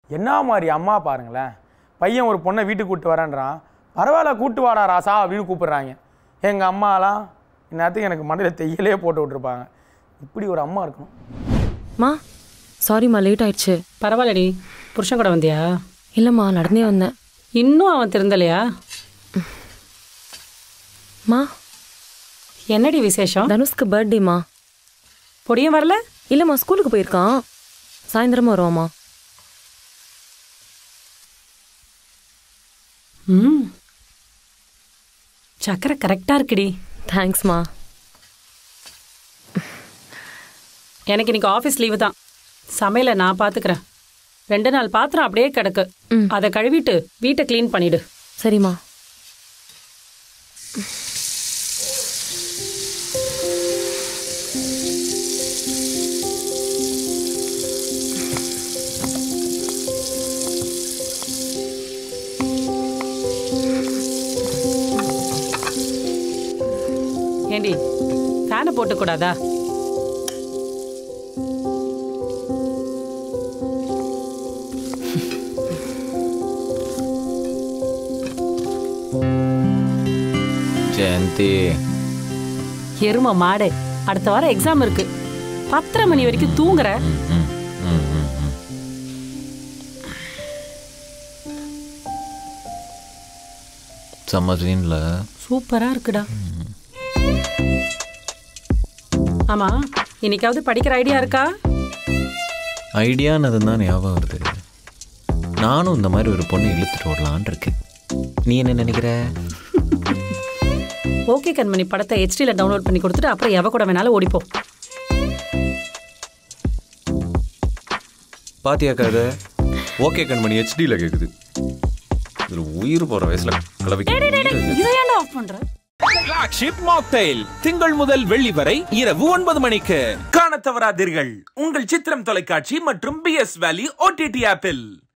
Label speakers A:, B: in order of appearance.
A: என்ன மாதிரி அம்மா பாருங்களேன் பையன் ஒரு பொண்ணை வீட்டுக்கு கூப்பிட்டு வரேன்றான் பரவாயில்ல கூட்டு வாடா ராசா அப்படின்னு கூப்பிடுறாங்க எங்கள் அம்மாலாம் இந்நேரத்துக்கு எனக்கு மண்டையில் தையலே போட்டு விட்ருப்பாங்க இப்படி ஒரு அம்மா இருக்கணும்
B: மா சாரிம்மா லேட் ஆயிடுச்சு
C: பரவாயில்லடி புருஷன் கூட வந்தியா
B: இல்லைம்மா நடந்தே வந்தேன்
C: இன்னும் அவன் திருந்தலையா
B: மா
C: என்னடி விசேஷம்
B: தனுஷ்க்கு பர்த்டேம்மா
C: பொடியும் வரல
B: இல்லைம்மா ஸ்கூலுக்கு போயிருக்கான் சாயந்தரமா வருவாம்மா
C: ம் சக்கரை கரெக்டா இருக்குடி
B: தேங்க்ஸ்மா
C: எனக்கு இன்னைக்கு ஆஃபீஸ் லீவு தான் சமையலை நான் பார்த்துக்கிறேன் ரெண்டு நாள் பாத்திரம் அப்படியே கிடக்கு
B: ம்.
C: அதை கழுவிட்டு வீட்டை க்ளீன் பண்ணிடு
B: சரிம்மா
C: ஏண்டி ஃபேனை போட்டுக்கூடாதா
D: ஜெயந்தி
C: எரும மாடு அடுத்த வாரம் எக்ஸாம் இருக்கு பத்தரை மணி வரைக்கும் தூங்குற
D: ம், ம், ம், ம். செம்ம சீன்ல
C: சூப்பரா இருக்குடா ஆமா இன்னைக்காவது படிக்கிற ஐடியா இருக்கா
D: ஐடியானது தான் ஞாபகம் வருது நானும் இந்த மாதிரி ஒரு பொண்ணு இழுத்துட்டு ஓடலான் இருக்கு நீ என்ன நினைக்கிற
C: ஓகே கண்மணி படத்தை ஹெச்டில டவுன்லோட் பண்ணி கொடுத்துட்டு அப்புறம் எவ கூட வேணாலும் ஓடிப்போ
E: பாத்தியா கதை ஓகே கண்மணி ஹெச்டியில் கேட்குது இதில் உயிர் போகிற வயசில் கிளவி
C: இதை ஏன்டா ஆஃப் பண்ற
F: ஃபிளாக்ஷிப் மாக்டைல் திங்கள் முதல் வெள்ளி வரை இரவு ஒன்பது மணிக்கு காணத் தவறாதீர்கள் உங்கள் சித்திரம் தொலைக்காட்சி மற்றும் பி எஸ் வேலி ஓடிடி ஆப்பில்